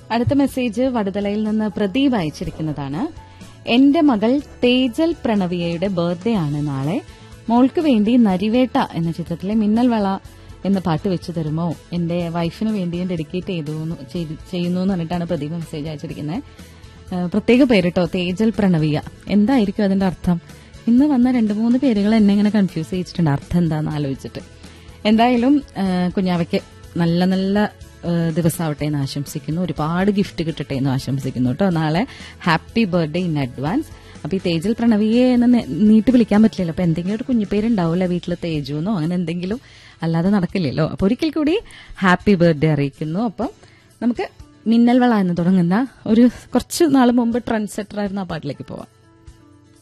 അടുത്ത മെസ്സേജ് വടുതലയിൽ നിന്ന് പ്രദീപ് അയച്ചിരിക്കുന്നതാണ് എന്റെ മകൾ തേജൽ പ്രണവിയയുടെ ബർത്ത്ഡേ ആണ് നാളെ മോൾക്ക് വേണ്ടി നരിവേട്ട എന്ന ചിത്രത്തിലെ മിന്നൽ വള എന്ന പാട്ട് വെച്ചു തരുമോ എന്റെ വൈഫിന് വേണ്ടി ഞാൻ ഡെഡിക്കേറ്റ് ചെയ്തു എന്ന്- ചെയ്തു- ചെയ്യുന്നു എന്ന് പറഞ്ഞിട്ടാണ് പ്രദീപ് മെസ്സേജ് അയച്ചിരിക്കുന്നത് ഏഹ് പ്രത്യേക പേരിട്ടോ തേജൽ പ്രണവിയ എന്തായിരിക്കും അതിന്റെ അർത്ഥം ഇന്ന് വന്ന രണ്ട് മൂന്ന് പേരുകൾ എന്നെ ഇങ്ങനെ കൺഫ്യൂസ് ചെയ്യിച്ചിട്ടുണ്ട് അർത്ഥം എന്താന്ന് ആലോചിച്ചിട്ട് എന്തായാലും ഏഹ് കുഞ്ഞാവയ്ക്ക് നല്ല നല്ല ഏഹ് ദിവസമാവട്ടെ എന്ന് ആശംസിക്കുന്നു ഒരുപാട് ഗിഫ്റ്റ് കിട്ടട്ടെ എന്ന് ആശംസിക്കുന്നു കേട്ടോ നാളെ ഹാപ്പി ബർത്ത്ഡേ ഇൻ അഡ്വാൻസ് അപ്പൊ ഈ തേജിൽ പ്രണവിയെ എന്ന് നെ- നീട്ടി വിളിക്കാൻ പറ്റില്ലല്ലോ അപ്പൊ എന്തെങ്കിലും ഒരു കുഞ്ഞുപേരുണ്ടാവില്ല വീട്ടിൽ തേജു എന്നോ അങ്ങനെ എന്തെങ്കിലും അല്ലാതെ നടക്കില്ലല്ലോ അപ്പൊ ഒരിക്കൽ കൂടി ഹാപ്പി ബർത്ത്ഡേ അറിയിക്കുന്നു അപ്പം നമുക്ക് മിന്നൽ വള എന്ന് തുടങ്ങുന്ന ഒരു കുറച്ച് നാൾ മുമ്പ് ട്രെൻഡ് സെറ്റർ ആയിരുന്ന ആ പാട്ടിലേക്ക് പോവാം